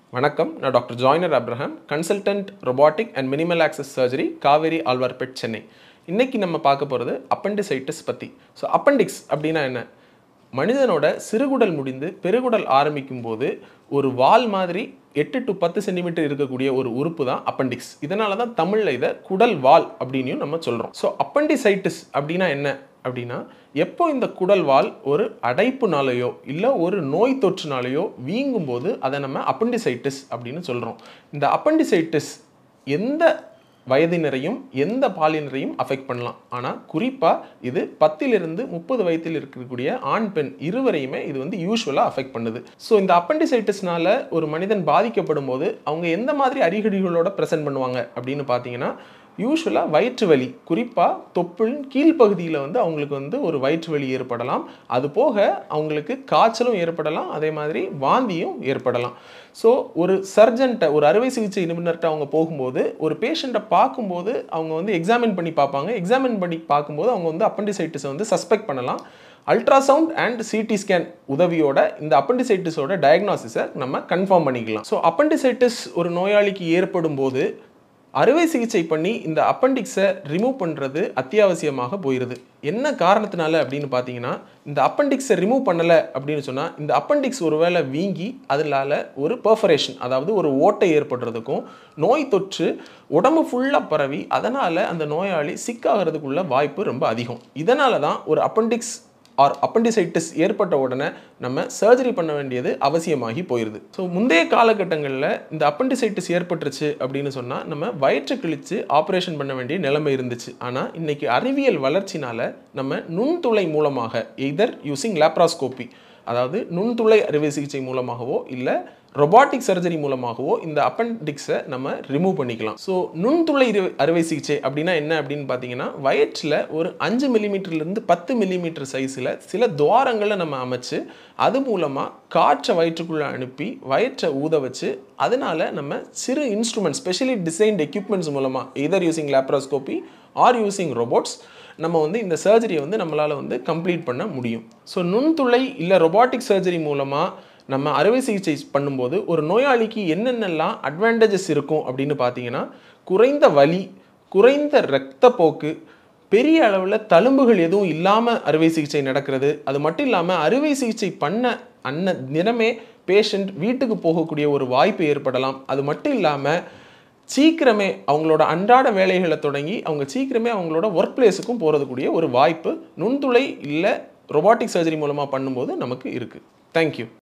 வணக்கம் நான் doctor Joyner Abraham consultant robotic and minimal access surgery Kauvery Alwarpet Chennai இன்னைக்கு நம்ம பார்க்க போகிறது அப்பண்டிசைட்டிஸ் பற்றி ஸோ அப்பண்டிக்ஸ் அப்படின்னா என்ன மனிதனோட சிறுகுடல் முடிந்து பெருகுடல் ஆரம்பிக்கும் போது ஒரு வால் மாதிரி எட்டு டு பத்து சென்டிமீட்டர் இருக்கக்கூடிய ஒரு உறுப்பு தான் அப்பண்டிக்ஸ் இதனால தான் தமிழில் இதை குடல் வால் அப்படின்னும் நம்ம சொல்கிறோம் ஸோ அப்பண்டிசைட்டிஸ் அப்படின்னா என்ன அப்படின்னா எப்போ இந்த குடல் வால் ஒரு அடைப்புனாலேயோ இல்லை ஒரு நோய் தொற்றுனாலேயோ வீங்கும் போது அதை நம்ம அப்பண்டிசைட்டிஸ் அப்படின்னு சொல்கிறோம் இந்த அப்பண்டிசைட்டிஸ் எந்த வயதினரையும் எந்த பாலினரையும் அஃபெக்ட் பண்ணலாம் ஆனால் குறிப்பாக இது பத்திலிருந்து முப்பது வயதில் இருக்கக்கூடிய ஆண் பெண் இருவரையுமே இது வந்து யூஸ்வலாக அஃபெக்ட் பண்ணுது ஸோ இந்த அப்பண்டிசைட்டிஸ்னால ஒரு மனிதன் பாதிக்கப்படும் போது அவங்க எந்த மாதிரி அறிகுறிகளோட ப்ரெசென்ட் பண்ணுவாங்க அப்படின்னு பார்த்தீங்கன்னா யூஸ்வலாக வயிற்று வலி குறிப்பாக தொப்புளின் கீழ்ப்பகுதியில் வந்து அவங்களுக்கு வந்து ஒரு வயிற்று வலி ஏற்படலாம் அது போக அவங்களுக்கு காய்ச்சலும் ஏற்படலாம் அதே மாதிரி வாந்தியும் ஏற்படலாம் ஸோ ஒரு சர்ஜன்ட்டை ஒரு அறுவை சிகிச்சை நிபுணர்கிட்ட அவங்க போகும்போது ஒரு பேஷண்ட்டை பார்க்கும்போது அவங்க வந்து எக்ஸாமின் பண்ணி பார்ப்பாங்க எக்ஸாமின் பண்ணி பார்க்கும்போது அவங்க வந்து அப்பண்டிசைட்டிஸை வந்து சஸ்பெக்ட் பண்ணலாம் அல்ட்ராசவுண்ட் அண்ட் சிடி ஸ்கேன் உதவியோட இந்த அப்பண்டிசைட்டிஸோட டயக்னாசிஸை நம்ம கன்ஃபார்ம் பண்ணிக்கலாம் ஸோ அப்பண்டிசைட்டிஸ் ஒரு நோயாளிக்கு ஏற்படும் போது அறுவை சிகிச்சை பண்ணி இந்த அப்பண்டிக்ஸை ரிமூவ் பண்ணுறது அத்தியாவசியமாக போயிடுது என்ன காரணத்தினால அப்படின்னு பார்த்தீங்கன்னா இந்த அப்பண்டிக்ஸை ரிமூவ் பண்ணலை அப்படின்னு சொன்னால் இந்த அப்பண்டிக்ஸ் ஒருவேளை வீங்கி அதனால ஒரு பர்ஃபரேஷன் அதாவது ஒரு ஓட்டை ஏற்படுறதுக்கும் நோய் தொற்று உடம்பு ஃபுல்லாக பரவி அதனால் அந்த நோயாளி சிக்காகிறதுக்குள்ள வாய்ப்பு ரொம்ப அதிகம் இதனால தான் ஒரு அப்பண்டிக்ஸ் ஆர் அப்பண்டிசைட்டிஸ் ஏற்பட்ட உடனே நம்ம சர்ஜரி பண்ண வேண்டியது அவசியமாகி போயிடுது ஸோ முந்தைய காலகட்டங்களில் இந்த அப்பண்டிசைட்டிஸ் ஏற்பட்டுருச்சு அப்படின்னு சொன்னால் நம்ம வயிற்று கிழிச்சு ஆப்ரேஷன் பண்ண வேண்டிய நிலைமை இருந்துச்சு ஆனால் இன்னைக்கு அறிவியல் வளர்ச்சினால நம்ம நுண்துளை மூலமாக எய்தர் யூசிங் லேப்ராஸ்கோப்பி அதாவது நுண்துளை அறுவை சிகிச்சை மூலமாகவோ இல்லை ரொபாட்டிக் சர்ஜரி மூலமாகவோ இந்த அப்பண்டிக்ஸை நம்ம ரிமூவ் பண்ணிக்கலாம் ஸோ நுண்துளை இரு- அறுவை சிகிச்சை அப்படின்னா என்ன அப்படின்னு பார்த்தீங்கன்னா வயிற்றில் ஒரு அஞ்சு மில்லிமீட்டர்லேருந்து பத்து மில்லிமீட்டர் சைஸில் சில துவாரங்களை நம்ம அமைச்சு அது மூலமாக காற்றை வயிற்றுக்குள்ளே அனுப்பி வயிற்றை ஊத வச்சு அதனால நம்ம சிறு இன்ஸ்ட்ருமெண்ட் ஸ்பெஷலி டிசைன்ட் எக்யூப்மெண்ட்ஸ் மூலமாக either using laparoscopy or using robots நம்ம வந்து இந்த சர்ஜரியை வந்து நம்மளால் வந்து கம்ப்ளீட் பண்ண முடியும் ஸோ நுண்துளை இல்லை ரொபாட்டிக் சர்ஜரி மூலமாக நம்ம அறுவை சிகிச்சை பண்ணும்போது ஒரு நோயாளிக்கு என்னென்னலாம் அட்வான்டேஜஸ் இருக்கும் அப்படின்னு பார்த்தீங்கன்னா குறைந்த வலி குறைந்த இரத்தப்போக்கு பெரிய அளவில் தழும்புகள் எதுவும் இல்லாமல் அறுவை சிகிச்சை நடக்கிறது அது மட்டும் இல்லாமல் அறுவை சிகிச்சை பண்ண அன்ன தினமே பேஷண்ட் வீட்டுக்கு போகக்கூடிய ஒரு வாய்ப்பு ஏற்படலாம் அது மட்டும் இல்லாமல் சீக்கிரமே அவங்களோட அன்றாட வேலைகளை தொடங்கி அவங்க சீக்கிரமே அவங்களோட ஒர்க் பிளேஸுக்கும் போகிறதுக்கூடிய ஒரு வாய்ப்பு நுண்துளை இல்லை ரொபாட்டிக் சர்ஜரி மூலமாக பண்ணும்போது நமக்கு இருக்குது தேங்க்யூ